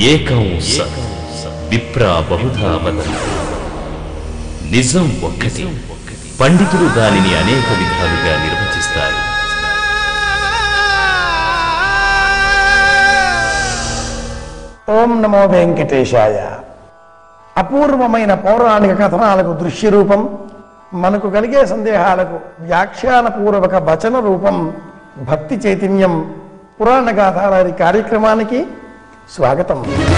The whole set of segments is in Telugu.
ఏకం సత్ విప్రా బహుధా వదంతి నిజం ఒక్కటి పండితులు దానిని అనేక విధాలుగా నిర్వచిస్తారు ఓం నమో వెంకటేశాయ అపూర్వమైన పౌరాణిక కథనాలకు దృశ్య రూపం మనకు కలిగే సందేహాలకు వ్యాఖ్యానపూర్వక వచన రూపం భక్తి చైతన్యం పురాణ గాథాలారి కార్యక్రమానికి స్వాగతం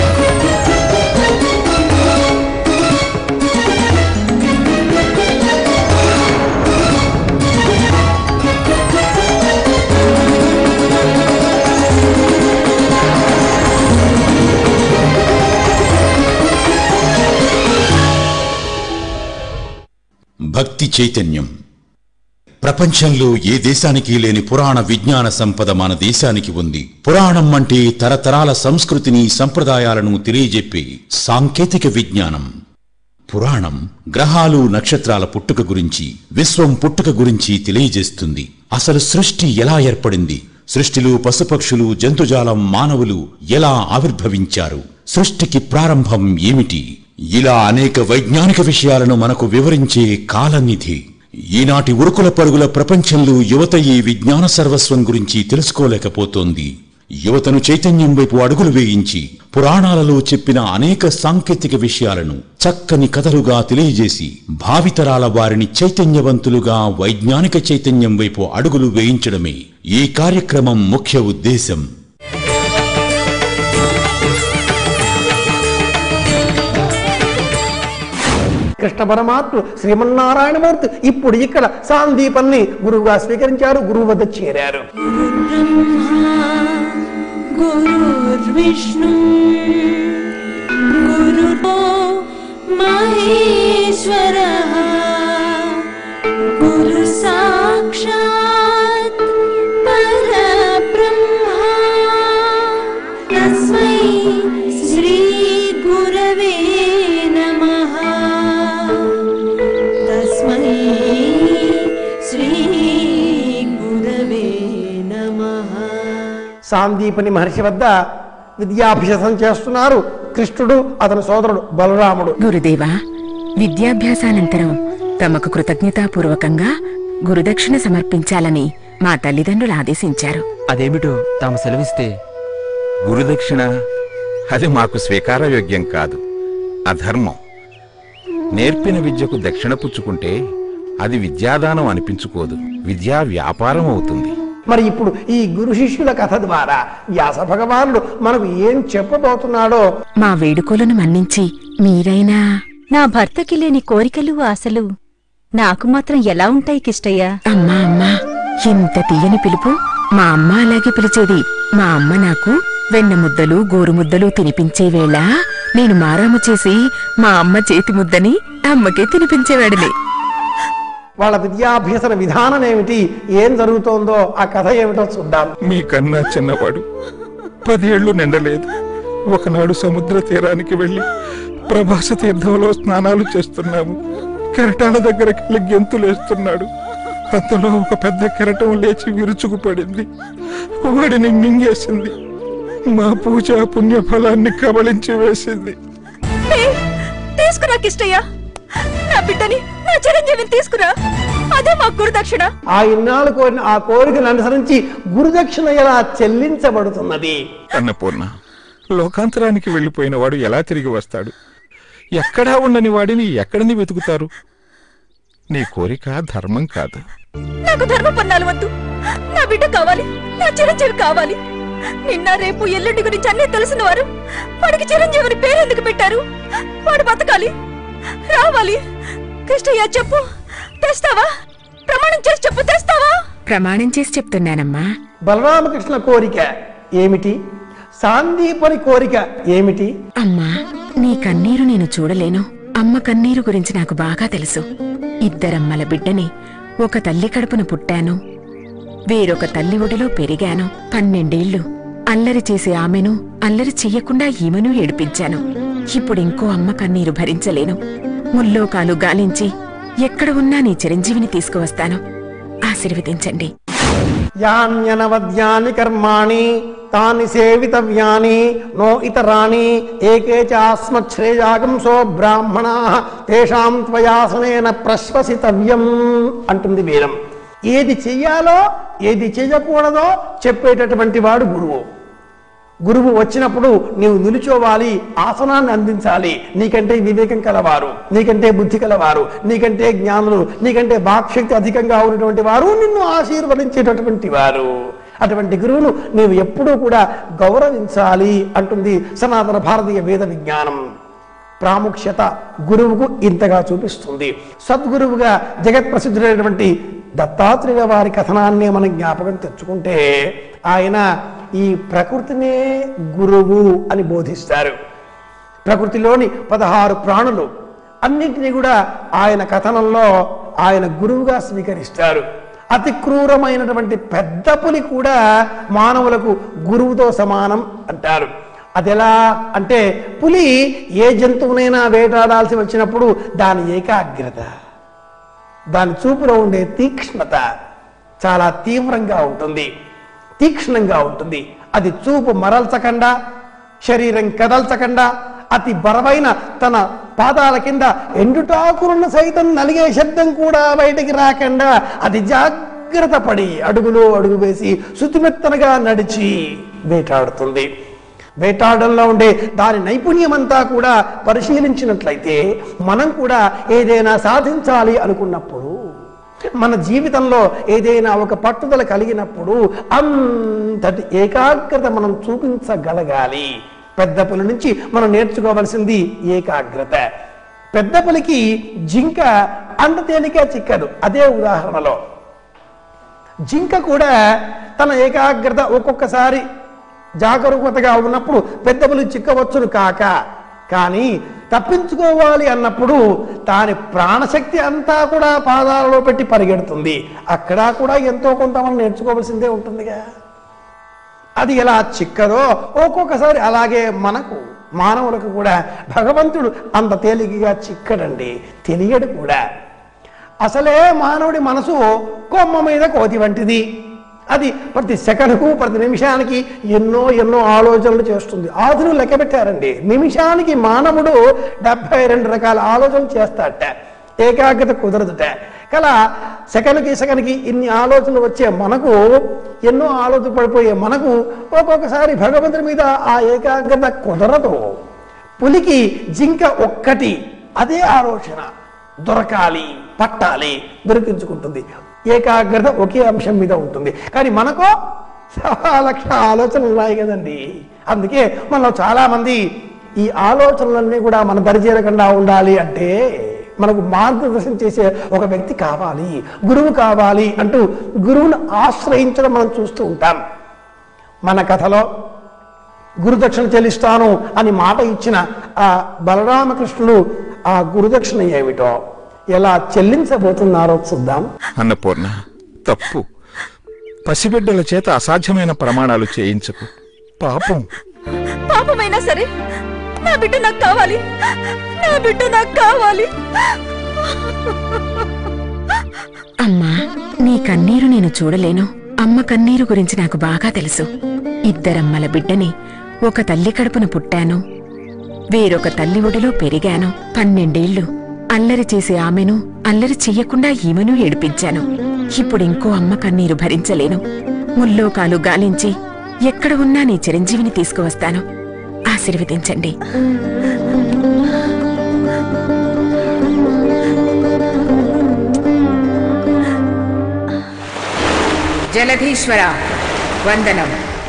భక్తి చైతన్యం ప్రపంచంలో ఏ దేశానికి లేని పురాణ విజ్ఞాన సంపద మన దేశానికి ఉంది పురాణం అంటే తరతరాల సంస్కృతిని సంప్రదాయాలను తెలియజెప్పే సాంకేతిక విజ్ఞానం పురాణం గ్రహాలు నక్షత్రాల పుట్టుక గురించి విశ్వం పుట్టుక గురించి తెలియజేస్తుంది అసలు సృష్టి ఎలా ఏర్పడింది సృష్టిలో పశుపక్షులు జంతుజాలం మానవులు ఎలా ఆవిర్భవించారు సృష్టికి ప్రారంభం ఏమిటి ఇలా అనేక వైజ్ఞానిక విషయాలను మనకు వివరించే కాలనిధి ఈనాటి ఉరుకుల పరుగుల ప్రపంచంలో యువత ఈ విజ్ఞాన సర్వస్వం గురించి తెలుసుకోలేకపోతోంది యువతను చైతన్యం వైపు అడుగులు వేయించి పురాణాలలో చెప్పిన అనేక సాంకేతిక విషయాలను చక్కని కథలుగా తెలియజేసి భావితరాల వారిని చైతన్యవంతులుగా వైజ్ఞానిక చైతన్యం వైపు అడుగులు వేయించడమే ఈ కార్యక్రమం ముఖ్య ఉద్దేశం కృష్ణ పరమాత్ముడు శ్రీమన్నారాయణమూర్తి ఇప్పుడు ఇక్కడ సాందీపన్ని గురువుగా స్వీకరించారు గురువు వద్ద చేరారు गुरुर्विष्णु गुरुर्भो महेश्वरः गुरु साक्षात् परब्रह्मा तस्मै श्रीगुरवे नमः तस्मै श्रीगुरवे नमः సాందీపని మహర్షి వద్ద విద్యాభ్యాసం చేస్తున్నారు కృష్ణుడు అతని సోదరుడు బలరాముడు గురుదేవా విద్యాభ్యాసానంతరం తమకు కృతజ్ఞతాపూర్వకంగా గురుదక్షిణ సమర్పించాలని మా తల్లిదండ్రులు ఆదేశించారు అదేమిటో తాము సెలవిస్తే గురుదక్షిణ అది మాకు స్వీకారయోగ్యం కాదు అధర్మం నేర్పిన విద్యకు దక్షిణ పుచ్చుకుంటే అది విద్యాదానం అనిపించుకోదు విద్యా వ్యాపారం అవుతుంది మరి ఇప్పుడు ఈ గురు శిష్యుల కథ ద్వారా వ్యాస భగవానుడు మనకు ఏం చెప్పబోతున్నాడో మా వేడుకోలను మన్నించి మీరైనా నా భర్తకి లేని కోరికలు ఆశలు నాకు మాత్రం ఎలా ఉంటాయి కిష్టయ్య అమ్మా అమ్మా ఇంత తీయని పిలుపు మా అమ్మ అలాగే పిలిచేది మా అమ్మ నాకు వెన్న ముద్దలు గోరు ముద్దలు తినిపించే వేళ నేను మారాము చేసి మా అమ్మ చేతి ముద్దని అమ్మకే తినిపించేవాడిని వాళ్ళ విద్యాభ్యసన విధానం ఏమిటి ఏం జరుగుతోందో ఆ కథ ఏమిటో చూద్దాం మీకన్నా చిన్నవాడు పదేళ్లు నిండలేదు ఒకనాడు సముద్ర తీరానికి వెళ్లి ప్రభాస తీర్థంలో స్నానాలు చేస్తున్నాము కెరటాల దగ్గరికి వెళ్ళి గెంతులేస్తున్నాడు అంతలో ఒక పెద్ద కెరటం లేచి విరుచుకుపడింది వాడిని మింగేసింది మా పూజ పుణ్య ఫలాన్ని కబళించి వేసింది తీసుకురా కిష్టయ్య నా బిడ్డని నా చిరంజీవిని తీసుకురా అదే మా గురుదక్షిణ ఆ ఇన్నాళ్ళు కోరిన ఆ కోరికను అనుసరించి గురుదక్షిణ ఎలా చెల్లించబడుతున్నది అన్నపూర్ణ లోకాంతరానికి వెళ్ళిపోయిన వాడు ఎలా తిరిగి వస్తాడు ఎక్కడా ఉండని వాడిని ఎక్కడిని వెతుకుతారు నీ కోరిక ధర్మం కాదు నాకు ధర్మ పన్నాలు వద్దు నా బిడ్డ కావాలి నా చిరంజీవి కావాలి నిన్న రేపు ఎల్లుండి గురించి అన్నీ తెలిసిన వారు వాడికి చిరంజీవిని పేరెందుకు పెట్టారు వాడు బతకాలి రావాలి కృష్ణయ్య చెప్పు తెస్తావా ప్రమాణం చేసి చెప్పు తెస్తావా ప్రమాణం చేసి చెప్తున్నానమ్మా బలరామకృష్ణ కోరిక ఏమిటి సాందీపని కోరిక ఏమిటి అమ్మా నీ కన్నీరు నేను చూడలేను అమ్మ కన్నీరు గురించి నాకు బాగా తెలుసు ఇద్దరమ్మల బిడ్డని ఒక తల్లి కడుపున పుట్టాను వేరొక తల్లి ఒడిలో పెరిగాను పన్నెండేళ్లు అల్లరి చేసే ఆమెను అల్లరి చెయ్యకుండా ఈమెను ఏడిపించాను ఇప్పుడు ఇంకో అమ్మ కన్నీరు భరించలేను ముల్లోకాలు గాలించి ఎక్కడ ఉన్నా నీ చిరంజీవిని తీసుకువస్తాను ఆశీర్వదించండి యాన్యనవద్యాని కర్మాణి తాని సేవితవ్యాని నో ఇతరాణి ఏకే చాస్మశ్రేయాగంసో బ్రాహ్మణా తేషాం త్వయాసనేన ప్రశ్వసితవ్యం అంటుంది వేదం ఏది చెయ్యాలో ఏది చెయ్యకూడదో చెప్పేటటువంటి వాడు గురువు గురువు వచ్చినప్పుడు నీవు నిలుచోవాలి ఆసనాన్ని అందించాలి నీకంటే వివేకం కలవారు నీకంటే బుద్ధి కలవారు నీకంటే జ్ఞానులు నీకంటే వాక్శక్తి అధికంగా ఉన్నటువంటి వారు నిన్ను ఆశీర్వదించేటటువంటి వారు అటువంటి గురువును నీవు ఎప్పుడూ కూడా గౌరవించాలి అంటుంది సనాతన భారతీయ వేద విజ్ఞానం ప్రాముఖ్యత గురువుకు ఇంతగా చూపిస్తుంది సద్గురువుగా జగత్ ప్రసిద్ధుడైనటువంటి దత్తాత్రేయ వారి కథనాన్ని మనం జ్ఞాపకం తెచ్చుకుంటే ఆయన ఈ ప్రకృతినే గురువు అని బోధిస్తారు ప్రకృతిలోని పదహారు ప్రాణులు అన్నింటినీ కూడా ఆయన కథనంలో ఆయన గురువుగా స్వీకరిస్తారు అతి క్రూరమైనటువంటి పెద్ద పులి కూడా మానవులకు గురువుతో సమానం అంటారు అది ఎలా అంటే పులి ఏ జంతువునైనా వేటాడాల్సి వచ్చినప్పుడు దాని ఏకాగ్రత దాని చూపులో ఉండే తీక్ష్ణత చాలా తీవ్రంగా ఉంటుంది తీక్ష్ణంగా ఉంటుంది అది చూపు మరల్చకుండా శరీరం కదల్చకుండా అతి బరవైన తన పాదాల కింద ఎండుటాకులను సైతం నలిగే శబ్దం కూడా బయటికి రాకుండా అది జాగ్రత్త పడి అడుగులో అడుగు వేసి శుతిమెత్తనగా నడిచి వేటాడుతుంది వేటాడంలో ఉండే దాని నైపుణ్యమంతా కూడా పరిశీలించినట్లయితే మనం కూడా ఏదైనా సాధించాలి అనుకున్నప్పుడు మన జీవితంలో ఏదైనా ఒక పట్టుదల కలిగినప్పుడు అంతటి ఏకాగ్రత మనం చూపించగలగాలి పెద్ద పులి నుంచి మనం నేర్చుకోవలసింది ఏకాగ్రత పెద్ద పులికి జింక అంత తేలిక చిక్కదు అదే ఉదాహరణలో జింక కూడా తన ఏకాగ్రత ఒక్కొక్కసారి జాగరూకతగా ఉన్నప్పుడు పెద్ద పులి చిక్కవచ్చును కాక కానీ తప్పించుకోవాలి అన్నప్పుడు దాని ప్రాణశక్తి అంతా కూడా పాదాలలో పెట్టి పరిగెడుతుంది అక్కడ కూడా ఎంతో కొంత మనం నేర్చుకోవాల్సిందే ఉంటుందిగా అది ఎలా చిక్కదో ఒక్కొక్కసారి అలాగే మనకు మానవులకు కూడా భగవంతుడు అంత తేలికగా చిక్కడండి తెలియడు కూడా అసలే మానవుడి మనసు కొమ్మ మీద కోతి వంటిది అది ప్రతి సెకండ్కు ప్రతి నిమిషానికి ఎన్నో ఎన్నో ఆలోచనలు చేస్తుంది ఆధునులు లెక్క పెట్టారండి నిమిషానికి మానవుడు డెబ్బై రెండు రకాల ఆలోచనలు చేస్తాడట ఏకాగ్రత కుదరదుట కల సెకండ్కి సెకండ్కి ఇన్ని ఆలోచనలు వచ్చే మనకు ఎన్నో ఆలోచన పడిపోయే మనకు ఒక్కొక్కసారి భగవంతుడి మీద ఆ ఏకాగ్రత కుదరదు పులికి జింక ఒక్కటి అదే ఆలోచన దొరకాలి పట్టాలి దొరికించుకుంటుంది ఏకాగ్రత ఒకే అంశం మీద ఉంటుంది కానీ మనకు సవా లక్ష ఆలోచనలు ఉన్నాయి కదండి అందుకే మనలో చాలా మంది ఈ ఆలోచనలన్నీ కూడా మన దరిచేరకుండా ఉండాలి అంటే మనకు మార్గదర్శనం చేసే ఒక వ్యక్తి కావాలి గురువు కావాలి అంటూ గురువును ఆశ్రయించడం మనం చూస్తూ ఉంటాం మన కథలో గురుదక్షిణ చెల్లిస్తాను అని మాట ఇచ్చిన ఆ బలరామకృష్ణుడు ఆ గురుదక్షిణ ఏమిటో ఎలా చెల్లించబోతున్నారో చూద్దాం అన్నపూర్ణ తప్పు పసిబిడ్డల చేత అసాధ్యమైన ప్రమాణాలు చేయించకు పాపం పాపమైనా సరే నా బిడ్డ నాకు కావాలి నా బిడ్డ నాకు కావాలి అమ్మా నీ కన్నీరు నేను చూడలేను అమ్మ కన్నీరు గురించి నాకు బాగా తెలుసు ఇద్దరమ్మల బిడ్డని ఒక తల్లి కడుపున పుట్టాను వేరొక తల్లి ఒడిలో పెరిగాను పన్నెండేళ్లు అల్లరి చేసే ఆమెను అల్లరి చెయ్యకుండా ఈమెను ఏడిపించాను ఇప్పుడు ఇంకో అమ్మ కన్నీరు భరించలేను ముల్లోకాలు గాలించి ఎక్కడ ఉన్నా నీ చిరంజీవిని తీసుకువస్తాను ఆశీర్వదించండి జలధీశ్వర వందనం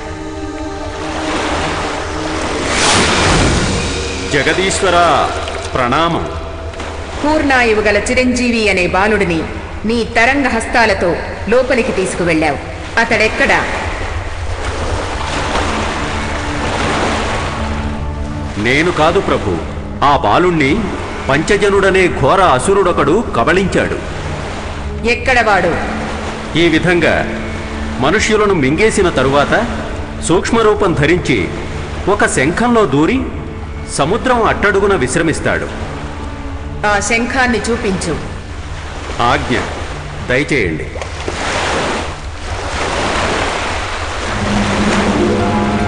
జగదీశ్వర ప్రణామం పూర్ణాయువు గల చిరంజీవి అనే బాలుడిని నీ తరంగ హస్తాలతో లోపలికి తీసుకువెళ్ళావు అతడెక్కడా నేను కాదు ప్రభు ఆ బాలుణ్ణి పంచజనుడనే ఘోర అసురుడొకడు కబళించాడు ఎక్కడవాడు ఈ విధంగా మనుష్యులను మింగేసిన తరువాత సూక్ష్మరూపం ధరించి ఒక శంఖంలో దూరి సముద్రం అట్టడుగున విశ్రమిస్తాడు ఆ శంఖాన్ని చూపించు ఆజ్ఞ దయచేయండి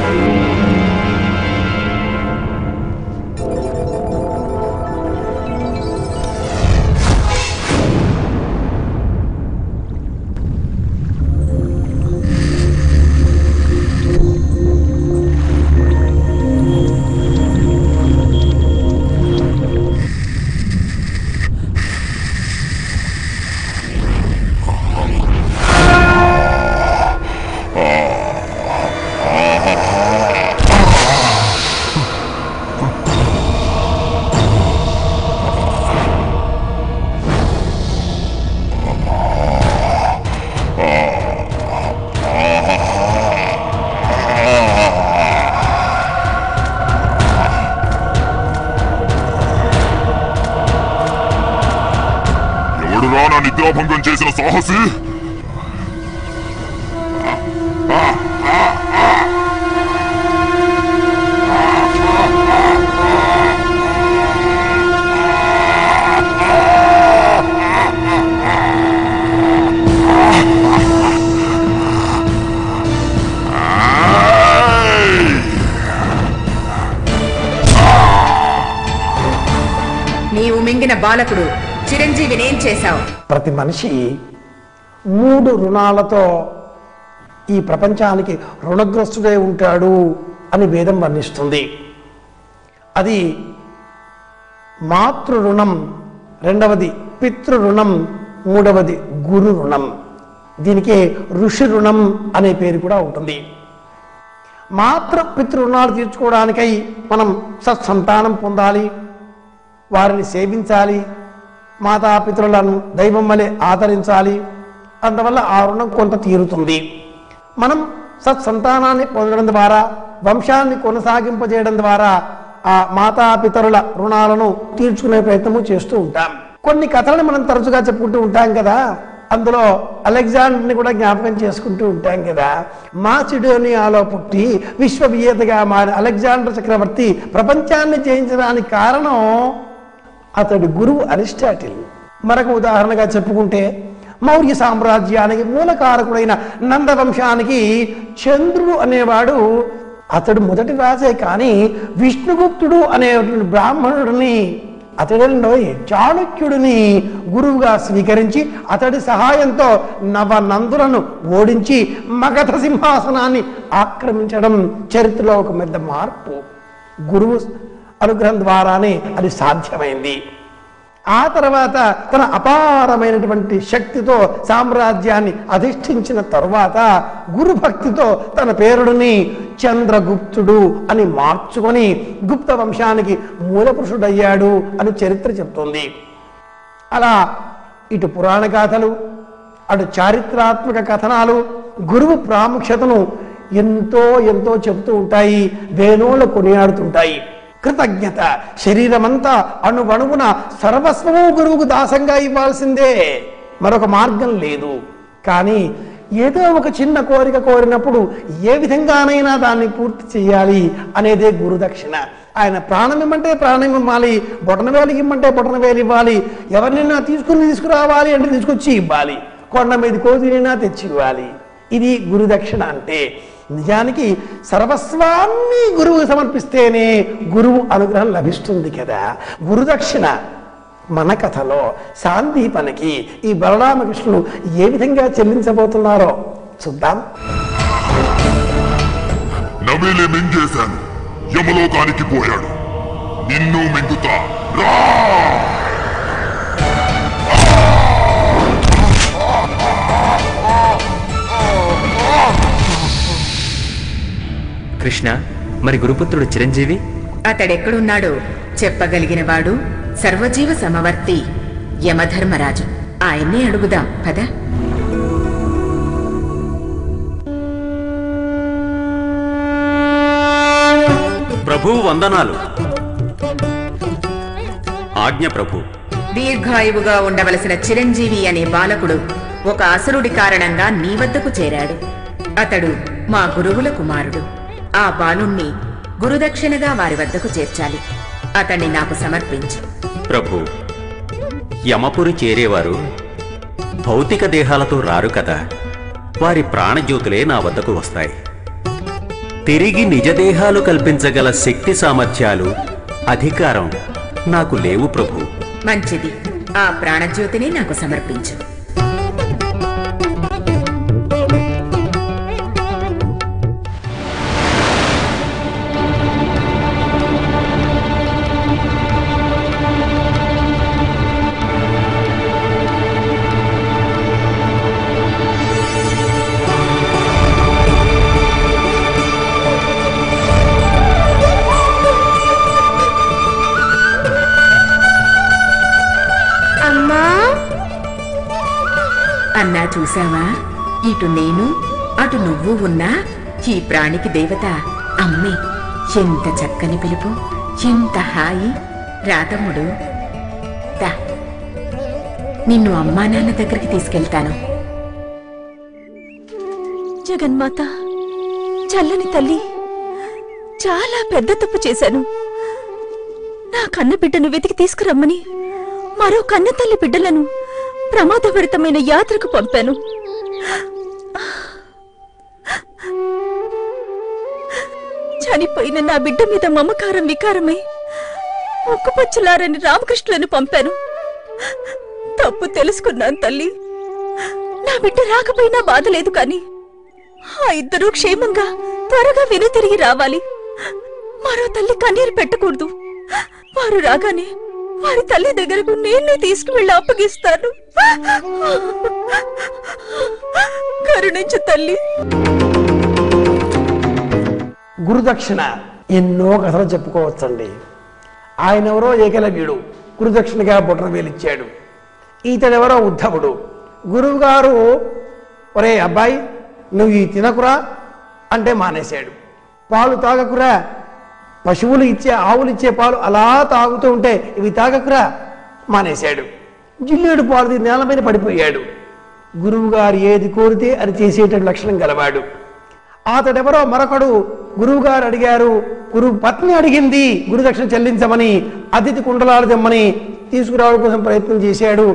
ఎవడు రానా నిద్రాభంగం చేసిన సాహసి నీవు మింగిన బాలకుడు చిరంజీవినేం చేశావు ప్రతి మనిషి మూడు రుణాలతో ఈ ప్రపంచానికి రుణగ్రస్తుడై ఉంటాడు అని వేదం వర్ణిస్తుంది అది మాతృ రుణం రెండవది పితృ రుణం మూడవది గురు రుణం దీనికి ఋషి రుణం అనే పేరు కూడా ఉంటుంది మాతృ పితృ రుణాలు తీర్చుకోవడానికై మనం సత్సంతానం పొందాలి వారిని సేవించాలి మాతాపితృలను దైవం వలె ఆదరించాలి అందువల్ల ఆ రుణం కొంత తీరుతుంది మనం సత్సంతానాన్ని పొందడం ద్వారా వంశాన్ని కొనసాగింపజేయడం ద్వారా ఆ మాతాపితరుల రుణాలను తీర్చుకునే ప్రయత్నము చేస్తూ ఉంటాం కొన్ని కథలను మనం తరచుగా చెప్పుకుంటూ ఉంటాం కదా అందులో అలెగ్జాండర్ని కూడా జ్ఞాపకం చేసుకుంటూ ఉంటాం కదా మాసిడోనియాలో పుట్టి విశ్వవిజేతగా మారి అలెగ్జాండర్ చక్రవర్తి ప్రపంచాన్ని జయించడానికి కారణం అతడి గురువు అరిస్టాటిల్ మరొక ఉదాహరణగా చెప్పుకుంటే మౌర్య సామ్రాజ్యానికి మూలకారకుడైన నందవంశానికి చంద్రుడు అనేవాడు అతడు మొదటి రాజే కానీ విష్ణుగుప్తుడు అనే బ్రాహ్మణుడిని అతడిలో చాణక్యుడిని గురువుగా స్వీకరించి అతడి సహాయంతో నవనందులను ఓడించి మగధ సింహాసనాన్ని ఆక్రమించడం చరిత్రలో ఒక పెద్ద మార్పు గురువు అనుగ్రహం ద్వారానే అది సాధ్యమైంది ఆ తర్వాత తన అపారమైనటువంటి శక్తితో సామ్రాజ్యాన్ని అధిష్ఠించిన తరువాత గురు భక్తితో తన పేరుడిని చంద్రగుప్తుడు అని మార్చుకొని గుప్త వంశానికి మూలపురుషుడయ్యాడు అని చరిత్ర చెప్తోంది అలా ఇటు పురాణ గాథలు అటు చారిత్రాత్మక కథనాలు గురువు ప్రాముఖ్యతను ఎంతో ఎంతో చెబుతూ ఉంటాయి వేణోళ్ళు కొనియాడుతుంటాయి కృతజ్ఞత శరీరమంతా అణువణువున సర్వస్వము గురువుకు దాసంగా ఇవ్వాల్సిందే మరొక మార్గం లేదు కానీ ఏదో ఒక చిన్న కోరిక కోరినప్పుడు ఏ విధంగానైనా దాన్ని పూర్తి చేయాలి అనేదే గురుదక్షిణ ఆయన ప్రాణం ఇమ్మంటే ప్రాణం ఇవ్వాలి బొటన వేలికి ఇమ్మంటే బొటన వేలు ఇవ్వాలి ఎవరినైనా తీసుకుని తీసుకురావాలి అంటే తీసుకొచ్చి ఇవ్వాలి కొండ మీద కోతినైనా తెచ్చి ఇవ్వాలి ఇది గురుదక్షిణ అంటే నిజానికి సర్వస్వాన్ని గురువు సమర్పిస్తేనే గురువు అనుగ్రహం లభిస్తుంది కదా గురుదక్షిణ మన కథలో సాందీపనికి ఈ బలరామకృష్ణులు ఏ విధంగా చెల్లించబోతున్నారో చూద్దాం నవిలి మింగేశాను యమలోకానికి పోయాడు నిన్ను మింగుతా రా కృష్ణ మరి గురుపుత్రుడు చిరంజీవి అతడెక్కడున్నాడో చెప్పగలిగినవాడు సర్వజీవ సమవర్తి యమధర్మరాజు ఆయన్నే అడుగుదాం పద ప్రభు వందనాలు ఆజ్ఞ ప్రభు దీర్ఘాయువుగా ఉండవలసిన చిరంజీవి అనే బాలకుడు ఒక అసురుడి కారణంగా నీ వద్దకు చేరాడు అతడు మా గురువుల కుమారుడు ఆ బాలుణ్ణి గురుదక్షిణగా వారి వద్దకు చేర్చాలి అతన్ని నాకు సమర్పించు ప్రభు యమపురి చేరేవారు భౌతిక దేహాలతో రారు కదా వారి ప్రాణజ్యోతులే నా వద్దకు వస్తాయి తిరిగి నిజదేహాలు కల్పించగల శక్తి సామర్థ్యాలు అధికారం నాకు లేవు ప్రభు మంచిది ఆ ప్రాణజ్యోతిని నాకు సమర్పించు అమ్మా అన్నా చూసావా ఇటు నేను అటు నువ్వు ఉన్నా ఈ ప్రాణికి దేవత అమ్మే ఎంత చక్కని పిలుపు ఎంత హాయి రాతమ్ముడు దా నిన్ను అమ్మా నాన్న దగ్గరికి తీసుకెళ్తాను జగన్మాత చల్లని తల్లి చాలా పెద్ద తప్పు చేశాను నా కన్న బిడ్డను వెతికి తీసుకురమ్మని మరో కన్న తల్లి బిడ్డలను ప్రమాదభరితమైన యాత్రకు పంపాను చనిపోయిన నా బిడ్డ మీద మమకారం వికారమై ఉక్కుపచ్చులారని రామకృష్ణులను పంపాను తప్పు తెలుసుకున్నాను తల్లి నా బిడ్డ రాకపోయినా బాధ లేదు కానీ ఆ ఇద్దరూ క్షేమంగా త్వరగా వెనుతిరిగి రావాలి మరో తల్లి కన్నీరు పెట్టకూడదు వారు రాగానే వారి తల్లి దగ్గరకు నేనే తీసుకువెళ్ళి అప్పగిస్తాను కరుణించు తల్లి గురుదక్షిణ ఎన్నో కథలు చెప్పుకోవచ్చండి ఆయన ఎవరో ఏకలవ్యుడు గురుదక్షిణగా బుట్ర వేలిచ్చాడు ఈతడెవరో ఉద్ధవుడు గురువుగారు ఒరే అబ్బాయి నువ్వు ఈ తినకురా అంటే మానేశాడు పాలు తాగకురా పశువులు ఇచ్చే ఆవులు ఇచ్చే పాలు అలా తాగుతూ ఉంటే ఇవి తాగకురా మానేశాడు జిల్లేడు పాలు తీసి నేల మీద పడిపోయాడు గురువుగారు ఏది కోరితే అది చేసేటటువంటి లక్షణం గలవాడు అతడెవరో మరొకడు గురువుగారు అడిగారు గురువు పత్ని అడిగింది గురుదక్షిణ చెల్లించమని అతిథి కుండలాలు తెమ్మని తీసుకురావడం కోసం ప్రయత్నం చేశాడు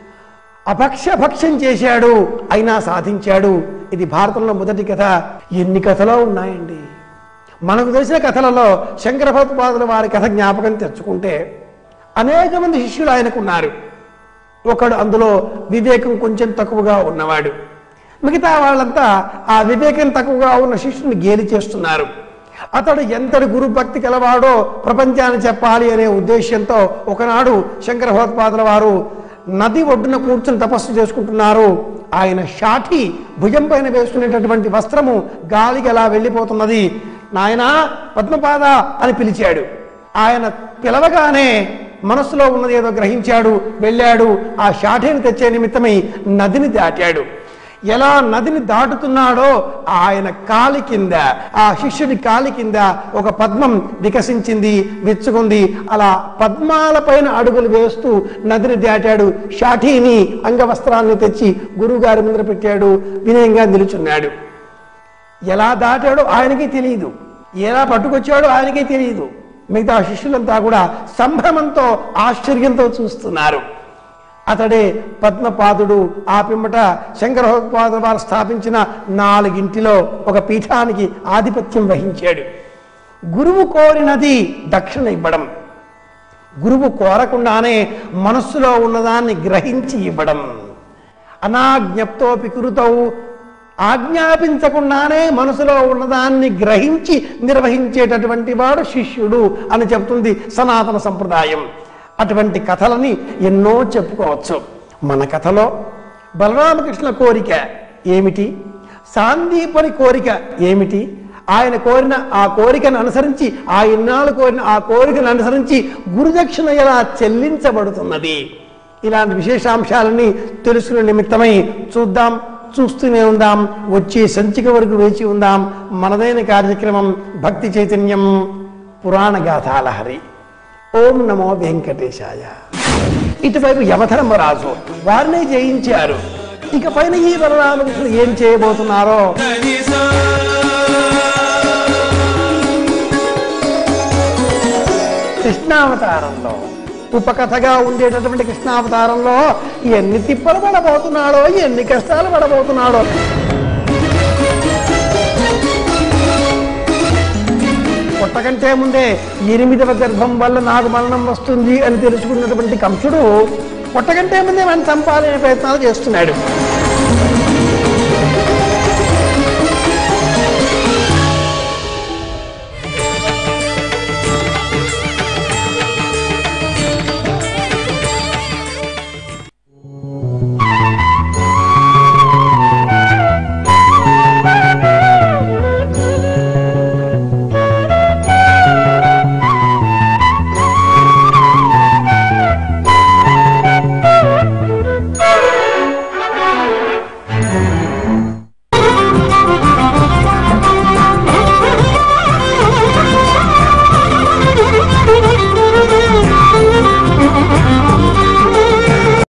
అపక్షభక్షం చేశాడు అయినా సాధించాడు ఇది భారతంలో మొదటి కథ ఎన్ని కథలో ఉన్నాయండి మనకు తెలిసిన కథలలో శంకర భగవత్పాదుల వారి కథ జ్ఞాపకం తెచ్చుకుంటే అనేక మంది శిష్యులు ఆయనకున్నారు ఒకడు అందులో వివేకం కొంచెం తక్కువగా ఉన్నవాడు మిగతా వాళ్ళంతా ఆ వివేకం తక్కువగా ఉన్న శిష్యుని గేలి చేస్తున్నారు అతడు ఎంతటి గురు భక్తి కలవాడో ప్రపంచాన్ని చెప్పాలి అనే ఉద్దేశ్యంతో ఒకనాడు శంకర భగవత్పాదుల వారు నది ఒడ్డున కూర్చుని తపస్సు చేసుకుంటున్నారు ఆయన షాఠి భుజం పైన వేసుకునేటటువంటి వస్త్రము గాలికి అలా వెళ్ళిపోతున్నది నాయనా పద్మపాద అని పిలిచాడు ఆయన పిలవగానే మనసులో ఉన్నది ఏదో గ్రహించాడు వెళ్ళాడు ఆ షాఠీని తెచ్చే నిమిత్తమై నదిని దాటాడు ఎలా నదిని దాటుతున్నాడో ఆయన కాలి కింద ఆ శిష్యుడి కాలి కింద ఒక పద్మం వికసించింది విచ్చుకుంది అలా పద్మాల పైన అడుగులు వేస్తూ నదిని దాటాడు షాఠీని అంగవస్త్రాన్ని తెచ్చి గురువుగారి ముందర పెట్టాడు వినయంగా నిలుచున్నాడు ఎలా దాటాడో ఆయనకి తెలియదు ఎలా పట్టుకొచ్చాడో ఆయనకే తెలియదు మిగతా శిష్యులంతా కూడా సంభ్రమంతో ఆశ్చర్యంతో చూస్తున్నారు అతడే పద్మపాదుడు ఆ పిమ్మట శంకరపాదుల వారు స్థాపించిన నాలుగింటిలో ఒక పీఠానికి ఆధిపత్యం వహించాడు గురువు కోరినది దక్షిణ ఇవ్వడం గురువు కోరకుండానే మనస్సులో ఉన్నదాన్ని గ్రహించి ఇవ్వడం అనాజ్ఞప్తోపి కురుతవు ఆజ్ఞాపించకుండానే మనసులో ఉన్నదాన్ని గ్రహించి నిర్వహించేటటువంటి వాడు శిష్యుడు అని చెప్తుంది సనాతన సంప్రదాయం అటువంటి కథలని ఎన్నో చెప్పుకోవచ్చు మన కథలో బలరామకృష్ణ కోరిక ఏమిటి సాందీపని కోరిక ఏమిటి ఆయన కోరిన ఆ కోరికను అనుసరించి ఆ ఇన్నాళ్ళు కోరిన ఆ కోరికను అనుసరించి గురుదక్షిణ ఎలా చెల్లించబడుతున్నది ఇలాంటి విశేషాంశాలని తెలుసుకునే నిమిత్తమై చూద్దాం చూస్తూనే ఉందాం వచ్చే సంచిక వరకు వేచి ఉందాం మనదైన కార్యక్రమం భక్తి చైతన్యం పురాణ గాథాలహరి ఓం నమో వెంకటేశాయ ఇటువైపు యమధర్మరాజు వారినే జయించారు ఇక పైన ఈ బలరామకృష్ణుడు ఏం చేయబోతున్నారో కృష్ణావతారంలో ఉపకథగా ఉండేటటువంటి కృష్ణావతారంలో ఎన్ని తిప్పలు పడబోతున్నాడో ఎన్ని కష్టాలు పడబోతున్నాడో పుట్టకంటే ముందే ఎనిమిదవ గర్భం వల్ల నాకు మరణం వస్తుంది అని తెలుసుకున్నటువంటి కంసుడు పుట్టకంటే ముందే మనం చంపాలనే ప్రయత్నాలు చేస్తున్నాడు